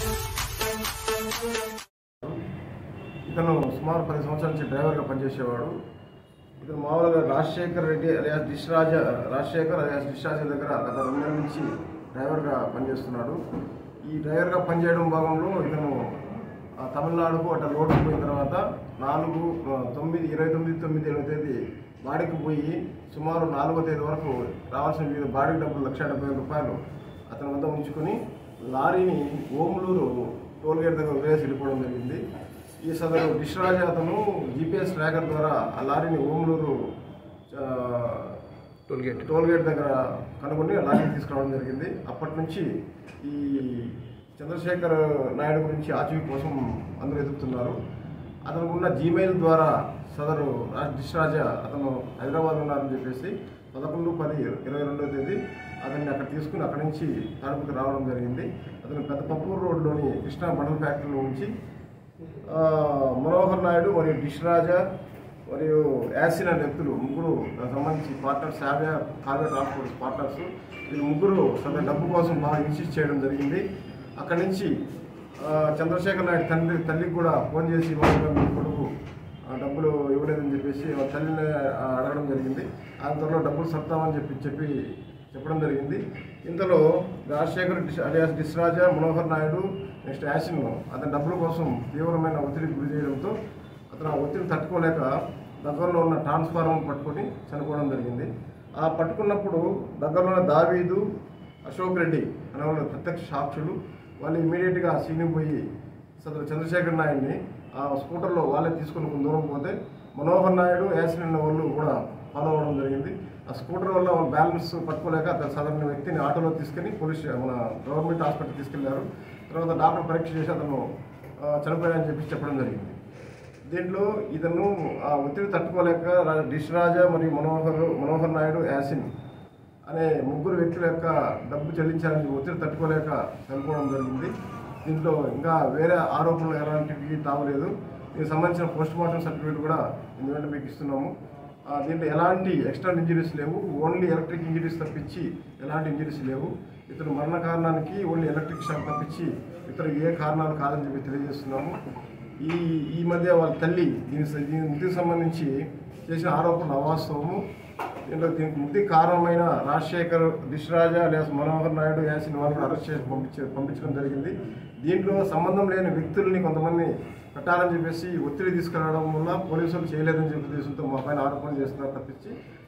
ఇతను సుమారు పది సంవత్సరాల నుంచి డ్రైవర్గా పనిచేసేవాడు ఇతను మామూలుగా రాజశేఖర్ రెడ్డి అలియాస్ డిశ్రాజ రాజశేఖర్ అలియాస్ డిశ్రాజ దగ్గర గత రెండు నెలల నుంచి డ్రైవర్గా పనిచేస్తున్నాడు ఈ డ్రైవర్గా పనిచేయడం భాగంలో ఇతను ఆ, తమిళనాడుకు అట్లా రోడ్డుకు పోయిన తర్వాత నాలుగు ఆ, తొమ్మిది ఇరవై తొమ్మిది తొమ్మిది ఏడవ తేదీ బాడీకి పోయి సుమారు నాలుగో తేదీ వరకు రావాల్సిన వివిధ బాడీ డబ్బులు లక్ష డెబ్బై వేల రూపాయలు అతని వద్ద ఉంచుకొని లారీని ఓములూరు టోల్గేట్ దగ్గర వదిలేసి వెళ్ళిపోవడం జరిగింది ఈ సదరు డిశ్రాజ్ అతను జీపీఎస్ ట్రాకర్ ద్వారా ఆ లారీని ఓములూరు ఆ, టోల్గేట్ టోల్గేట్ దగ్గర కనుగొని ఆ లారీని తీసుకురావడం జరిగింది అప్పటి నుంచి ఈ చంద్రశేఖర్ నాయుడు గురించి ఆచూకీ కోసం అందరూ ఎదుగుతున్నారు అతనికి ఉన్న జీమెయిల్ ద్వారా సదరు రాజ్ డిశ్రాజ అతను హైదరాబాద్ ఉన్నారని చెప్పేసి పదకొండు పది ఇరవై రెండవ తేదీ అతన్ని అక్కడ తీసుకుని అక్కడి నుంచి తణుకుకి రావడం జరిగింది అతను పెద్ద పప్పూరు రోడ్లోని కృష్ణా బండల ఫ్యాక్టరీలో ఉంచి ఆ, మనోహర్ నాయుడు మరియు డిష్ రాజా మరియు యాసిన్ అనే వ్యక్తులు ముగ్గురు దానికి సంబంధించి పార్ట్నర్స్ యాభై కావ్య ట్రాన్స్పోర్ట్స్ పార్ట్నర్స్ వీళ్ళు ముగ్గురు సదరు డబ్బు కోసం బాగా ఇన్సిస్ట్ చేయడం జరిగింది అక్కడి నుంచి ఆ, చంద్రశేఖర్ నాయుడు తండ్రి తల్లికి కూడా ఫోన్ చేసి ఇవ్వకుండా మీ కొడుకు ఆ, డబ్బులు ఇవ్వలేదని చెప్పేసి వాళ్ళ తల్లిని ఆ, అడగడం జరిగింది ఆ త్వరలో డబ్బులు సర్తామని చెప్పి చెప్పి చెప్పడం జరిగింది ఇంతలో రాజశేఖర్ డిస్ అలియాస్ డిస్రాజా మనోహర్ నాయుడు నెక్స్ట్ యాసిన్ అతని డబ్బుల కోసం తీవ్రమైన ఒత్తిడికి గురి చేయడంతో అతను ఆ ఒత్తిడి తట్టుకోలేక దగ్గరలో ఉన్న ట్రాన్స్ఫార్మర్ పట్టుకొని చనిపోవడం జరిగింది ఆ పట్టుకున్నప్పుడు దగ్గరలో దావీదు అశోక్ రెడ్డి అనే వాళ్ళు ప్రత్యక్ష సాక్షులు వాళ్ళు ఇమీడియట్గా సీని పోయి సదరు చంద్రశేఖర్ నాయుడిని ఆ స్కూటర్లో వాళ్ళే తీసుకుని కొంత దూరం పోతే మనోహర్ నాయుడు యాసిన్ అనే వాళ్ళు కూడా ఫాలో అవ్వడం జరిగింది ఆ స్కూటర్ వల్ల వాళ్ళ బ్యాలెన్స్ పట్టుకోలేక అతను సాధారణ వ్యక్తిని ఆటోలో తీసుకుని పోలీస్ మన గవర్నమెంట్ హాస్పిటల్ తీసుకెళ్లారు తర్వాత డాక్టర్ పరీక్ష చేసి అతను ఆ, చనిపోయాడని చెప్పి చెప్పడం జరిగింది దీంట్లో ఇతను ఆ ఒత్తిడి తట్టుకోలేక రా- డిష్ రాజా మరియు మనోహర్ మనోహర్ నాయుడు యాసిన్ అనే ముగ్గురు వ్యక్తుల యొక్క డబ్బు చెల్లించాలని ఒత్తిడి తట్టుకోలేక చనిపోవడం జరిగింది దీంట్లో ఇంకా వేరే ఆరోపణలు ఎలాంటివి తావలేదు దీనికి సంబంధించిన పోస్ట్ మార్టం సర్టిఫికేట్ కూడా ఎందుకంటే మీకు ఇస్తున్నాము ఆ, దీంట్లో ఎలాంటి ఎక్స్టర్నల్ ఇంజరీస్ లేవు ఓన్లీ ఎలక్ట్రిక్ ఇంజరీస్ తప్పించి ఎలాంటి ఇంజరీస్ లేవు ఇతను మరణ కారణానికి ఓన్లీ ఎలక్ట్రిక్ షాక్ తప్పించి ఇతరు ఏ కారణాలు కాదని చెప్పి తెలియజేస్తున్నాము ఈ ఈ మధ్య వాళ్ళ తల్లి దీని దీని మృతికి సంబంధించి చేసిన ఆరోపణలు అవాస్తవము దీంట్లో దీనికి మృతికి కారణమైన రాజశేఖర్ దిశ్రాజా లేదా మనోహర్ నాయుడు యాసిన్ వాళ్ళు కూడా అరెస్ట్ చేసి పంపించ పంపించడం జరిగింది దీంట్లో సంబంధం లేని వ్యక్తుల్ని కొంతమంది పెట్టాలని చెప్పేసి ఒత్తిడి తీసుకురావడం వల్ల పోలీసులు చేయలేదని చెప్పి ఉద్దేశంతో మా పైన ఆరోపణ చేస్తున్నారు తప్పించి